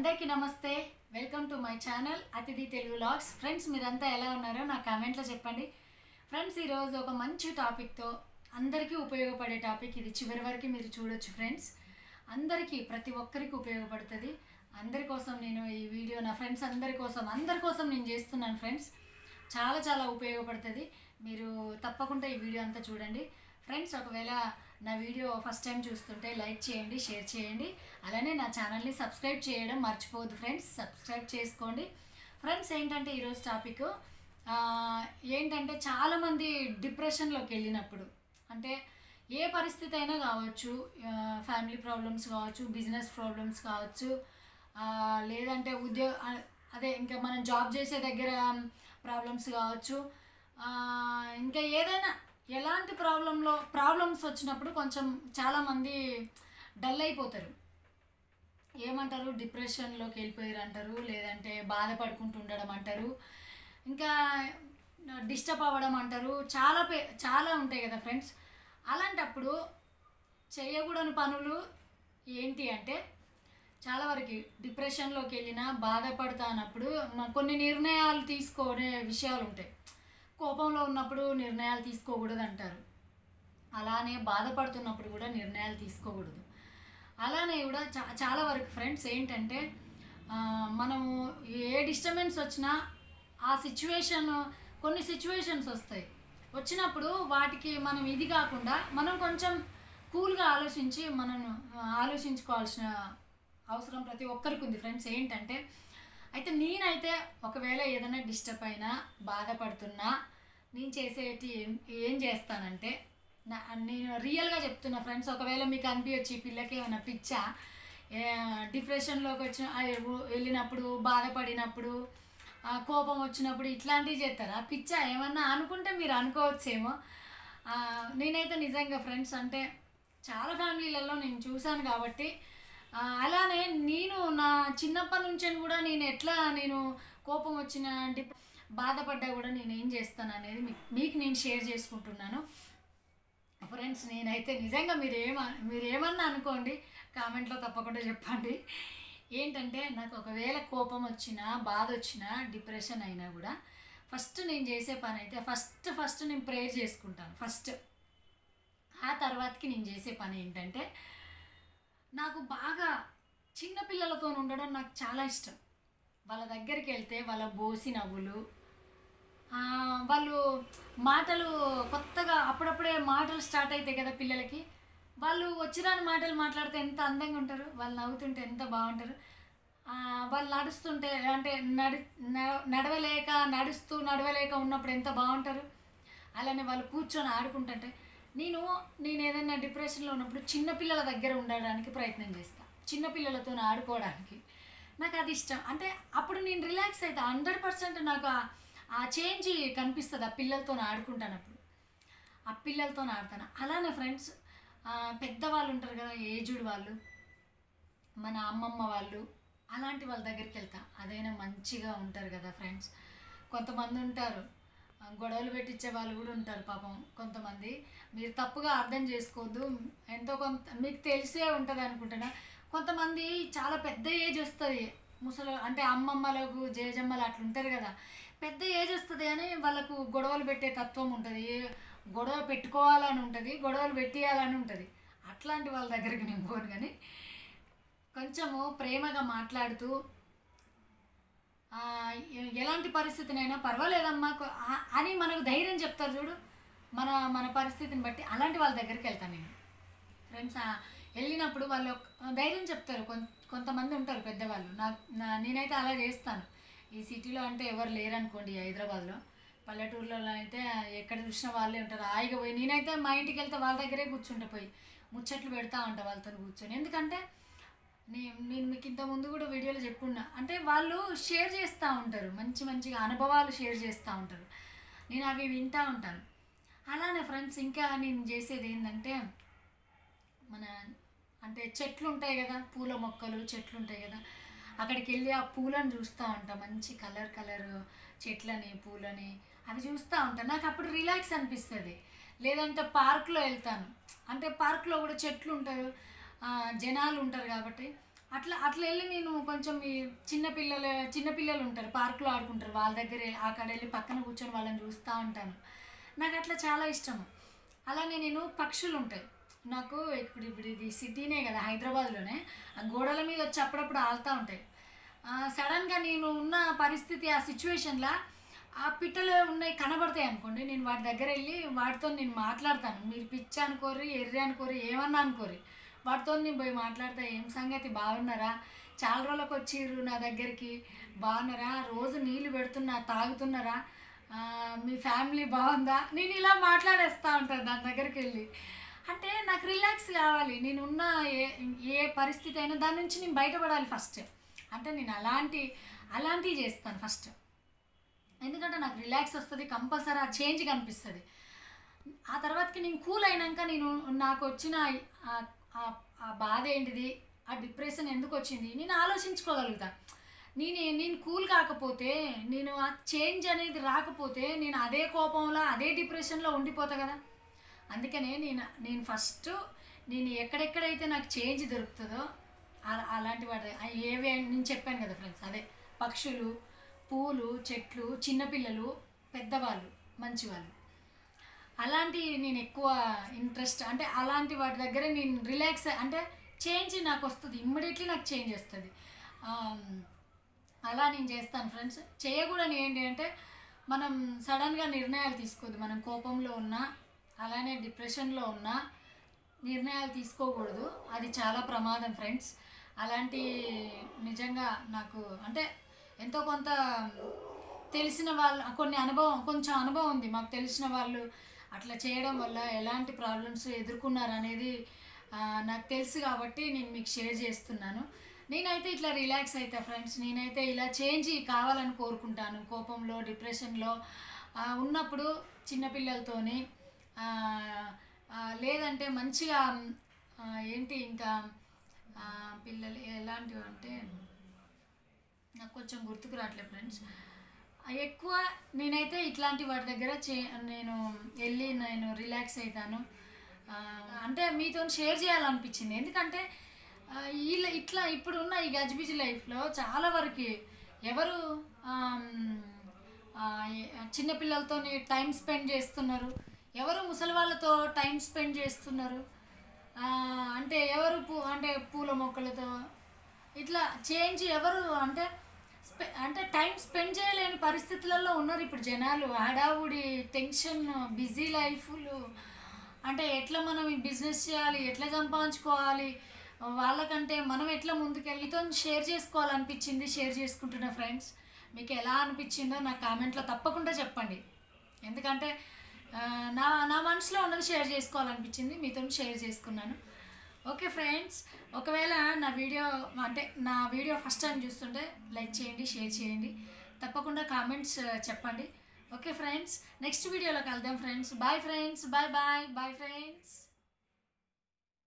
అందరికీ నమస్తే welcome to my channel అతిథి తెలుగు లాగ్స్ ఫ్రెండ్స్ మీరంతా ఎలా ఉన్నారో నా కామెంట్లో చెప్పండి ఫ్రెండ్స్ ఈరోజు ఒక మంచి టాపిక్తో అందరికీ ఉపయోగపడే టాపిక్ ఇది చివరి వరకు మీరు చూడొచ్చు ఫ్రెండ్స్ అందరికీ ప్రతి ఒక్కరికి ఉపయోగపడుతుంది అందరి కోసం నేను ఈ వీడియో నా ఫ్రెండ్స్ అందరి కోసం అందరి కోసం నేను చేస్తున్నాను ఫ్రెండ్స్ చాలా చాలా ఉపయోగపడుతుంది మీరు తప్పకుండా ఈ వీడియో అంతా చూడండి ఫ్రెండ్స్ ఒకవేళ నా వీడియో ఫస్ట్ టైం చూస్తుంటే లైక్ చేయండి షేర్ చేయండి అలానే నా ఛానల్ని సబ్స్క్రైబ్ చేయడం మర్చిపోవద్దు ఫ్రెండ్స్ సబ్స్క్రైబ్ చేసుకోండి ఫ్రెండ్స్ ఏంటంటే ఈరోజు టాపిక్ ఏంటంటే చాలామంది డిప్రెషన్లోకి వెళ్ళినప్పుడు అంటే ఏ పరిస్థితి అయినా కావచ్చు ఫ్యామిలీ ప్రాబ్లమ్స్ కావచ్చు బిజినెస్ ప్రాబ్లమ్స్ కావచ్చు ఆ, లేదంటే ఉద్యోగ ఆ, అదే ఇంకా మనం జాబ్ చేసే దగ్గర ప్రాబ్లమ్స్ కావచ్చు ఆ, ఇంకా ఏదైనా ఎలాంటి ప్రాబ్లంలో ప్రాబ్లమ్స్ వచ్చినప్పుడు కొంచెం చాలామంది డల్ అయిపోతారు ఏమంటారు డిప్రెషన్లోకి వెళ్ళిపోయారు అంటారు లేదంటే బాధపడుకుంటూ ఉండడం అంటారు ఇంకా డిస్టర్బ్ అవ్వడం అంటారు చాలా పే చాలా ఉంటాయి కదా ఫ్రెండ్స్ అలాంటప్పుడు చేయకూడని పనులు ఏంటి అంటే చాలా వరకు డిప్రెషన్లోకి వెళ్ళినా బాధపడతా అన్నప్పుడు మ- కొన్ని నిర్ణయాలు తీసుకునే విషయాలు ఉంటాయి కోపంలో ఉన్నప్పుడు నిర్ణయాలు తీసుకోకూడదు అంటారు అలానే బాధపడుతున్నప్పుడు కూడా నిర్ణయాలు తీసుకోకూడదు అలానే కూడా చా చాలా వరకు ఫ్రెండ్స్ ఏంటంటే ఆ, మనము ఏ డిస్టర్బెన్స్ వచ్చినా ఆ సిచ్యువేషన్ కొన్ని సిచ్యువేషన్స్ వస్తాయి వచ్చినప్పుడు వాటికి మనం ఇది కాకుండా మనం కొంచెం కూల్గా ఆలోచించి మనం ఆలోచించుకోవాల్సిన అవసరం ప్రతి ఒక్కరికి ఉంది ఫ్రెండ్స్ ఏంటంటే అయితే నేనైతే ఒకవేళ ఏదైనా డిస్టర్బ్ అయినా బాధపడుతున్నా నేను చేసేటి ఏం ఏం చేస్తానంటే నా నేను రియల్గా చెప్తున్నా ఫ్రెండ్స్ ఒకవేళ మీకు అనిపించచ్చు ఈ పిల్లకి ఏమైనా పిచ్చా డిప్రెషన్లోకి వచ్చిన ఆ, ఎవ- వెళ్ళినప్పుడు బాధపడినప్పుడు ఆ, కోపం వచ్చినప్పుడు ఇట్లాంటివి చేస్తారా పిచ్చా ఏమన్నా అనుకుంటే మీరు అనుకోవచ్చేమో ఆ, నేనైతే నిజంగా ఫ్రెండ్స్ అంటే చాలా ఫ్యామిలీలలో నేను చూశాను కాబట్టి ఆ, అలానే నేను నా చిన్నప్పటి నుంచి కూడా నేను ఎట్లా నేను కోపం వచ్చిన డిప్ బాధపడ్డా కూడా నేను ఏం చేస్తాను అనేది మీ- మీకు నేను షేర్ చేసుకుంటున్నాను ఫ్రెండ్స్ నేనైతే నిజంగా మీరు ఏమ మీరు ఏమన్నా అనుకోండి కామెంట్లో తప్పకుండా చెప్పండి ఏంటంటే నాకు ఒకవేళ కోపం వచ్చినా బాధ వచ్చినా డిప్రెషన్ అయినా కూడా ఫస్ట్ నేను చేసే పని అయితే ఫస్ట్ ఫస్ట్ నేను ప్రేయర్ చేసుకుంటాను ఫస్ట్ ఆ తర్వాతకి నేను చేసే పని ఏంటంటే నాకు బాగా చిన్న పిల్లలతో ఉండడం నాకు చాలా ఇష్టం వాళ్ళ దగ్గరికి వెళ్తే వాళ్ళ బోసి నవ్వులు ఆ, వాళ్ళు మాటలు కొత్తగా అప్పుడప్పుడే మాటలు స్టార్ట్ అవుతాయి కదా పిల్లలకి వాళ్ళు వచ్చిరాని మాటలు మాట్లాడితే ఎంత అందంగా ఉంటారు వాళ్ళు నవ్వుతుంటే ఎంత బాగుంటారు ఆ, వాళ్ళు నడుస్తుంటే అంటే నడి నడ- నడవలేక నడుస్తూ నడవలేక ఉన్నప్పుడు ఎంత బాగుంటారు అలానే వాళ్ళు కూర్చొని ఆడుకుంటుంటే నేను నేను ఏదైనా డిప్రెషన్లో ఉన్నప్పుడు చిన్నపిల్లల దగ్గర ఉండడానికి ప్రయత్నం చేస్తాను చిన్నపిల్లలతో ఆడుకోవడానికి నాకు అది ఇష్టం అంటే అప్పుడు నేను రిలాక్స్ అవుతా హండ్రెడ్ పర్సెంట్ నాకు ఆ- ఆ చేంజ్ కనిపిస్తుంది ఆ పిల్లలతో ఆడుకుంటానప్పుడు ఆ పిల్లలతో ఆడతాను అలానే ఫ్రెండ్స్ పెద్దవాళ్ళు ఉంటారు కదా ఏజ్డ్ వాళ్ళు మన అమ్మమ్మ వాళ్ళు అలాంటి వాళ్ళ దగ్గరికి వెళ్తా అదైనా మంచిగా ఉంటారు కదా ఫ్రెండ్స్ కొంతమంది ఉంటారు ఆ, గొడవలు పెట్టించే వాళ్ళు కూడా ఉంటారు పాపం కొంతమంది మీరు తప్పుగా అర్థం చేసుకోవద్దు ఎంతో కొంత మీకు తెలిసే ఉంటుంది అనుకుంటున్నా కొంతమంది చాలా పెద్ద ఏజ్ వస్తుంది ముసలి అంటే అమ్మమ్మలకు జేజమ్మలు అట్లా ఉంటారు కదా పెద్ద ఏజ్ వస్తుంది అని వాళ్ళకు గొడవలు పెట్టే తత్వం ఉంటుంది గొడవ పెట్టుకోవాలని ఉంటుంది గొడవలు పెట్టియాలని ఉంటుంది అట్లాంటి వాళ్ళ దగ్గరికి నేను పోను కానీ కొంచెము ప్రేమగా మాట్లాడుతూ ఆ, ఎ- ఎలాంటి పరిస్థితినైనా పర్వాలేదమ్మా కొ- ఆ- అని మనకు ధైర్యం చెప్తారు చూడు మన మన పరిస్థితిని బట్టి అలాంటి వాళ్ళ దగ్గరికి వెళ్తాను నేను ఫ్రెండ్స్ ఆ, వెళ్ళినప్పుడు వాళ్ళు ఒక- ధైర్యం చెప్తారు కొంత కొంతమంది ఉంటారు పెద్దవాళ్ళు నా నా- నేనైతే అలా చేస్తాను ఈ సిటీలో అంటే ఎవరు లేరనుకోండి ఈ హైదరాబాద్లో పల్లెటూర్లలో అయితే ఎక్కడ చూసినా వాళ్ళే ఉంటారు హాయిగా పోయి నేనైతే మా ఇంటికి వెళ్తే వాళ్ళ దగ్గరే కూర్చుంటే పోయి ముచ్చట్లు పెడతా ఉంటా వాళ్ళతో కూర్చొని ఎందుకంటే నేను నేను మీకు ఇంత ముందు కూడా వీడియోలో చెప్పున్నా అంటే వాళ్ళు షేర్ చేస్తూ ఉంటారు మంచి మంచిగా అనుభవాలు షేర్ చేస్తూ ఉంటారు నేను అవి వింటూ ఉంటాను అలానే ఫ్రెండ్స్ ఇంకా నేను చేసేది ఏంటంటే మన అంటే చెట్లు ఉంటాయి కదా పూల మొక్కలు చెట్లు ఉంటాయి కదా అక్కడికి వెళ్ళి ఆ పూలను చూస్తూ ఉంటా మంచి కలర్ కలర్ చెట్లని పూలని అవి చూస్తూ ఉంటాను నాకు అప్పుడు రిలాక్స్ అనిపిస్తుంది లేదంటే పార్క్లో వెళ్తాను అంటే పార్క్లో కూడా చెట్లు ఉంటారు ఆ, జనాలు ఉంటారు కాబట్టి అట్లా అట్లా వెళ్ళి నేను కొంచెం ఈ చిన్న పిల్లలు చిన్న పిల్లలు ఉంటారు పార్కులో ఆడుకుంటారు వాళ్ళ దగ్గర అక్కడ వెళ్ళి పక్కన కూర్చొని వాళ్ళని చూస్తూ ఉంటాను నాకు అట్లా చాలా ఇష్టం అలానే నేను పక్షులు ఉంటాయి నాకు ఇప్పుడు ఇప్పుడు ఇది సిటీనే కదా హైదరాబాద్లోనే ఆ గోడల మీద వచ్చి అప్పుడప్పుడు ఆలుతూ ఉంటాయి సడన్గా నేను ఉన్న పరిస్థితి ఆ సిచ్యువేషన్లో ఆ పిట్టలు ఉన్నాయి కనబడతాయి అనుకోండి నేను వాటి దగ్గర వెళ్ళి వాటితో నేను మాట్లాడతాను మీరు పిచ్చి అనుకోరి ఎర్రి అనుకోరి ఏమన్నా అనుకోరి వాటితో నేను పోయి మాట్లాడతా ఏం సంగతి బాగున్నారా చాలా రోజులకు వచ్చిర్రు నా దగ్గరికి బాగున్నారా రోజు నీళ్ళు పెడుతున్నా తాగుతున్నారా ఆ, మీ ఫ్యామిలీ బాగుందా నేను ఇలా మాట్లాడేస్తూ ఉంటాను దాని దగ్గరికి వెళ్ళి అంటే నాకు రిలాక్స్ కావాలి నేను ఉన్న ఏ ఏ పరిస్థితి అయినా దాని నుంచి నేను బయటపడాలి ఫస్ట్ అంటే నేను అలాంటి అలాంటివి చేస్తాను ఫస్ట్ ఎందుకంటే నాకు రిలాక్స్ వస్తుంది కంపల్సరీ ఆ చేంజ్ కనిపిస్తుంది ఆ తర్వాతకి నేను కూల్ అయినాక నేను నాకు వచ్చిన ఆ- ఆ- ఆ బాధ ఏంటిది ఆ డిప్రెషన్ ఎందుకు వచ్చింది నేను ఆలోచించుకోగలుగుతా నేను నేను కూల్ కాకపోతే నేను ఆ చేంజ్ అనేది రాకపోతే నేను అదే కోపంలో అదే డిప్రెషన్లో ఉండిపోతా కదా అందుకనే నేను నేను ఫస్ట్ నేను ఎక్కడెక్కడైతే నాకు చేంజ్ దొరుకుతుందో అలా- అలాంటి వాటి ఆ ఏవి అని నేను చెప్పాను కదా ఫ్రెండ్స్ అదే పక్షులు పూలు చెట్లు చిన్నపిల్లలు పెద్దవాళ్ళు మంచివాళ్ళు అలాంటి నేను ఎక్కువ ఇంట్రెస్ట్ అంటే అలాంటి వాటి దగ్గర నేను రిలాక్స్ అంటే చేంజ్ నాకు వస్తుంది ఇమ్మీడియట్లీ నాకు చేంజ్ వస్తుంది ఆమ్, అలా నేను చేస్తాను ఫ్రెండ్స్ చేయకూడని ఏంటి అంటే మనం సడన్గా నిర్ణయాలు తీసుకోవద్దు మనం కోపంలో ఉన్నా అలానే డిప్రెషన్లో ఉన్నా నిర్ణయాలు తీసుకోకూడదు అది చాలా ప్రమాదం ఫ్రెండ్స్ అలాంటి నిజంగా నాకు అంటే ఎంతో కొంత తెలిసిన వాళ్ళు కొన్ని అనుభవం కొంచెం అనుభవం ఉంది మాకు తెలిసిన వాళ్ళు అట్లా చేయడం వల్ల ఎలాంటి ప్రాబ్లమ్స్ ఎదుర్కొన్నారు అనేది ఆ, నాకు తెలుసు కాబట్టి నేను మీకు షేర్ చేస్తున్నాను నేనైతే ఇట్లా రిలాక్స్ అవుతా ఫ్రెండ్స్ నేనైతే ఇలా చేంజ్ కావాలని కోరుకుంటాను కోపంలో డిప్రెషన్లో ఆ, ఉన్నప్పుడు చిన్నపిల్లలతోని ఆ, ఆ, లేదంటే మంచిగా ఆ, ఏంటి ఇంకా ఆ, పిల్లలు ఎలాంటివి అంటే నాకు కొంచెం గుర్తుకు రావట్లేదు ఫ్రెండ్స్ ఎక్కువ నేనైతే ఇట్లాంటి వాటి దగ్గర చే నేను వెళ్ళి నేను రిలాక్స్ అవుతాను ఆ, అంటే మీతో షేర్ చేయాలనిపించింది ఎందుకంటే ఆ, వీళ్ళ ఇట్లా ఇప్పుడు ఉన్న ఈ గజిబిజి లైఫ్లో చాలా వరకు ఎవరు ఆమ్, ఆ, ఏ- చిన్నపిల్లలతో టైం స్పెండ్ చేస్తున్నారు ఎవరు ముసలి వాళ్ళతో టైం స్పెండ్ చేస్తున్నారు ఆ, అంటే ఎవరు పూ అంటే పూల మొక్కలతో ఇట్లా చేంజ్ ఎవరు అంటే స్పె అంటే టైం స్పెండ్ చేయలేని పరిస్థితులలో ఉన్నారు ఇప్పుడు జనాలు హడావుడి టెన్షన్ బిజీ లైఫ్లు అంటే ఎట్లా మనం ఈ బిజినెస్ చేయాలి ఎట్లా సంపాదించుకోవాలి వాళ్ళకంటే మనం ఎట్లా ముందుకెళ్ళితో షేర్ చేసుకోవాలనిపించింది షేర్ చేసుకుంటున్న ఫ్రెండ్స్ మీకు ఎలా అనిపించిందో నా కామెంట్లో తప్పకుండా చెప్పండి ఎందుకంటే ఆ, నా నా మనసులో ఉన్నది షేర్ చేసుకోవాలనిపించింది మీతో షేర్ చేసుకున్నాను ఓకే ఫ్రెండ్స్ ఒకవేళ నా వీడియో అంటే నా వీడియో ఫస్ట్ టైం చూస్తుంటే లైక్ చేయండి షేర్ చేయండి తప్పకుండా కామెంట్స్ చెప్పండి ఓకే ఫ్రెండ్స్ నెక్స్ట్ వీడియోలో కలుద్దాం friends bye friends bye bye bye friends